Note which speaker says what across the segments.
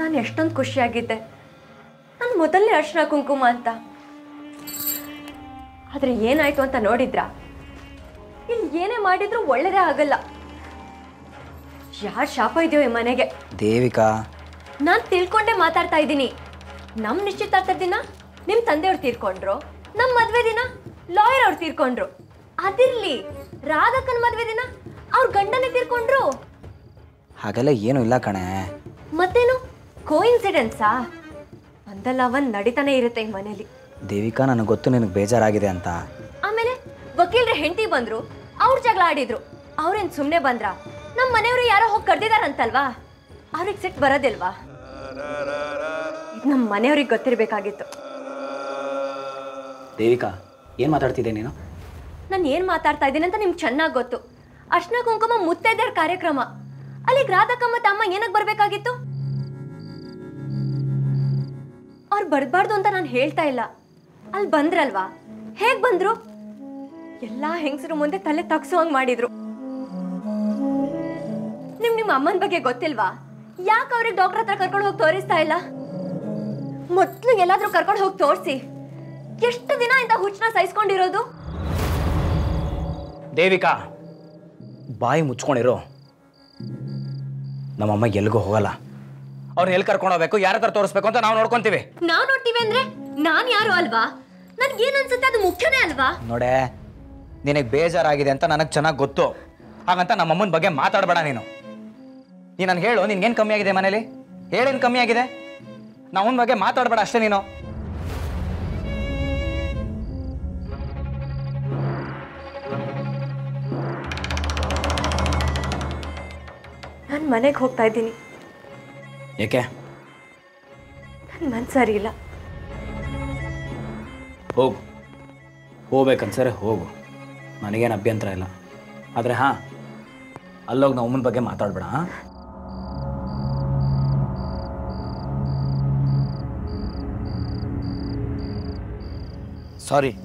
Speaker 1: ನಾನು ಎಷ್ಟೊಂದು ಖುಷಿಯಾಗಿದ್ದೆ ನನ್ನ ಮೊದಲನೇ ಅರ್ಶನ ಕುಂಕುಮ ಅಂತ ಆದರೆ ಏನಾಯ್ತು ಅಂತ ನೋಡಿದ್ರಾ ಇಲ್ಲಿ ಏನೇ ಮಾಡಿದ್ರೂ ಒಳ್ಳೇದೇ ಆಗಲ್ಲ ಯಾರು ಶಾಪ ಇದೆಯೋ ಈ ಮನೆಗೆ
Speaker 2: ದೇವಿಕಾ
Speaker 1: ನಾನು ತಿಳ್ಕೊಂಡೇ ಮಾತಾಡ್ತಾ ಇದ್ದೀನಿ ನಮ್ಮ ನಿಶ್ಚಿತಾರ್ಥದ ದಿನ ನಿಮ್ಮ ತಂದೆಯವ್ರು ತೀರ್ಕೊಂಡ್ರು ನಮ್ಮ ಮದುವೆ ದಿನ ಲಾಯರ್ ಅವ್ರು ತೀರ್ಕೊಂಡ್ರು ಅದಿರ್ಲಿ ರಾಧಕ್ಕನ ಮದುವೆ ದಿನ ಅವ್ರ ಗಂಡನೇ ತೀರ್ಕೊಂಡ್ರು
Speaker 2: ಹಾಗೆಲ್ಲ ಏನೂ ಇಲ್ಲ ಕಣೆ
Speaker 1: ಮತ್ತೇನು ಕೋಇನ್ಸಿಡೆನ್ಸಾ ಒಂದಲ್ಲ ಒಂದ್ ನಡೀತಾನೆ ಇರುತ್ತೆ ಈ ಮನೇಲಿ
Speaker 2: ದೇವಿಕಾ ನನಗೆ ಗೊತ್ತು ನಿನಗೆ ಬೇಜಾರಾಗಿದೆ ಅಂತ
Speaker 1: ಆಮೇಲೆ ವಕೀಲ್ರ ಹೆಂಡತಿ ಬಂದ್ರು ಅವ್ರ ಜಗಳ ಆಡಿದ್ರು ಅವ್ರೇನ್ ಸುಮ್ಮನೆ ಬಂದ್ರ ನಮ್ಮ ಮನೆಯವರು ಯಾರೋ ಹೋಗಿ ಕರ್ದಿದಾರಂತಲ್ವಾ ಅವ್ರಿಗೆ ಸಿಟ್ಟು ಬರೋದಿಲ್ವಾ ನಮ್ಮ ಮನೆಯವ್ರಿಗೆ ಗೊತ್ತಿರ್ಬೇಕಾಗಿತ್ತು
Speaker 2: ದೇವಿಕಾ ಏನು ಮಾತಾಡ್ತಿದ್ದೆ ನೀನು
Speaker 1: ನಾನು ಏನು ಮಾತಾಡ್ತಾ ಇದ್ದೀನಿ ಅಂತ ನಿಮ್ಗೆ ಚೆನ್ನಾಗಿ ಗೊತ್ತು ಅರ್ಶನ ಕುಂಕುಮ ಮುತ್ತೈದೆಯರ ಕಾರ್ಯಕ್ರಮ ಅಲ್ಲಿಗೆ ರಾಧಕ್ಕ ಮತ್ತು ಅಮ್ಮ ಏನಕ್ಕೆ ಬರಬೇಕಾಗಿತ್ತು ಅವ್ರು ಬರಬಾರ್ದು ಅಂತ ನಾನು ಹೇಳ್ತಾ ಇಲ್ಲ ಅಲ್ಲಿ ಬಂದ್ರಲ್ವಾ ಹೇಗ್ ಬಂದ್ರು ಎಲ್ಲಾ ಹೆಂಗಸರು ಮುಂದೆ ತಲೆ ತಗ್ಸೋ ಹಂಗ್ ಮಾಡಿದ್ರು ನಿಮ್ ನಿಮ್ಮ ಅಮ್ಮನ ಬಗ್ಗೆ ಗೊತ್ತಿಲ್ವಾ ಯಾಕೆ ಅವ್ರಿಗೆ ಡಾಕ್ಟರ್ ಹತ್ರ ಕರ್ಕೊಂಡು ಹೋಗಿ ತೋರಿಸ್ತಾ ಇಲ್ಲ ಮೊದ್ಲು ಎಲ್ಲಾದ್ರೂ ಕರ್ಕೊಂಡು ಹೋಗಿ ತೋರಿಸಿ ಎಷ್ಟು ದಿನ ಇಂದ ಹುಚ್ಚನ ಸಹಿಸ್ಕೊಂಡಿರೋದು
Speaker 2: ದೇವಿಕಾ ಬಾಯಿ ಮುಚ್ಕೊಂಡಿರು ನಮ್ಮಮ್ಮ ಎಲ್ಲಿಗೂ ಹೋಗಲ್ಲ ಅವ್ರನ್ನ ಎಲ್ಲಿ ಕರ್ಕೊಂಡು ಹೋಗ್ಬೇಕು ಯಾರ ಹತ್ರ ತೋರಿಸ್ಬೇಕು ಅಂತ ನಾವು ನೋಡ್ಕೊಂತೀವಿ
Speaker 1: ನಾವ್ ನೋಡ್ತೀವಿ ಅಂದ್ರೆ ನಾನ್ ಯಾರು ಅಲ್ವಾ ನನ್ಗೆ ಏನ್ ಅನ್ಸುತ್ತೆ ಅದು ಮುಖ್ಯನೇ ಅಲ್ವಾ
Speaker 2: ನೋಡೆ ನಿನಗೆ ಬೇಜಾರಾಗಿದೆ ಅಂತ ನನಗೆ ಚೆನ್ನಾಗಿ ಗೊತ್ತು ಹಾಗಂತ ನಮ್ಮಮ್ಮನ ಬಗ್ಗೆ ಮಾತಾಡಬೇಡ ನೀನು ನೀ ನನಗೆ ಹೇಳು ನಿನ್ಗೇನು ಕಮ್ಮಿ ಆಗಿದೆ ಮನೇಲಿ ಹೇಳೇನು ಕಮ್ಮಿ ಆಗಿದೆ ನಾವು ಅವನ ಬಗ್ಗೆ ಮಾತಾಡಬೇಡ ಅಷ್ಟೇ ನೀನು
Speaker 1: ನಾನ್ ಮನೆಗೆ ಹೋಗ್ತಾ ಇದ್ದೀನಿ
Speaker 2: ಏಕೆ
Speaker 1: ನನ್ ಮನ್ಸ್ ಸರಿ ಇಲ್ಲ
Speaker 2: ಹೋಗು ಹೋಗ್ಬೇಕನ್ಸರೆ ಹೋಗು ನನಗೇನು ಅಭ್ಯಂತರ ಇಲ್ಲ ಆದರೆ ಹಾಂ ಅಲ್ಲೋಗಿ ನಾವು ಅಮ್ಮನ ಬಗ್ಗೆ ಮಾತಾಡಬೇಡ ಹಾಂ
Speaker 3: ಸಾರಿ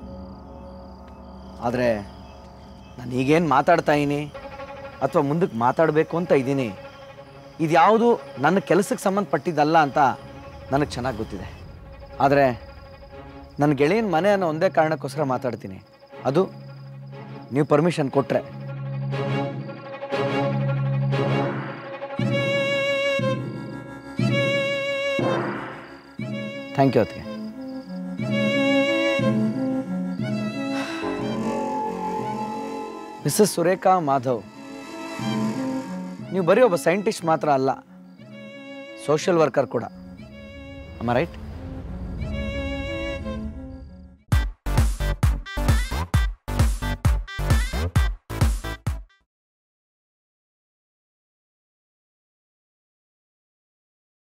Speaker 3: ಆದರೆ ನಾನು ಈಗೇನು ಮಾತಾಡ್ತಾ ಇದ್ದೀನಿ ಅಥವಾ ಮುಂದಕ್ಕೆ ಮಾತಾಡಬೇಕು ಅಂತ ಇದ್ದೀನಿ ಇದ್ಯಾವುದು ನನ್ನ ಕೆಲಸಕ್ಕೆ ಸಂಬಂಧಪಟ್ಟಿದ್ದಲ್ಲ ಅಂತ ನನಗೆ ಚೆನ್ನಾಗಿ ಗೊತ್ತಿದೆ ಆದರೆ ನನ್ನ ಗೆಳೆಯನ ಮನೆ ಅನ್ನೋ ಒಂದೇ ಕಾರಣಕ್ಕೋಸ್ಕರ ಮಾತಾಡ್ತೀನಿ ಅದು ನೀವು ಪರ್ಮಿಷನ್ ಕೊಟ್ಟರೆ ಥ್ಯಾಂಕ್ ಯು ಅದಕ್ಕೆ ಮಿಸ್ಸಸ್ ಸುರೇಖಾ ಮಾಧವ್ ನೀವು ಬರೀ ಒಬ್ಬ ಸೈಂಟಿಸ್ಟ್ ಮಾತ್ರ ಅಲ್ಲ ಸೋಷಿಯಲ್ ವರ್ಕರ್ ಕೂಡ ಅಮ್ಮ ರೈಟ್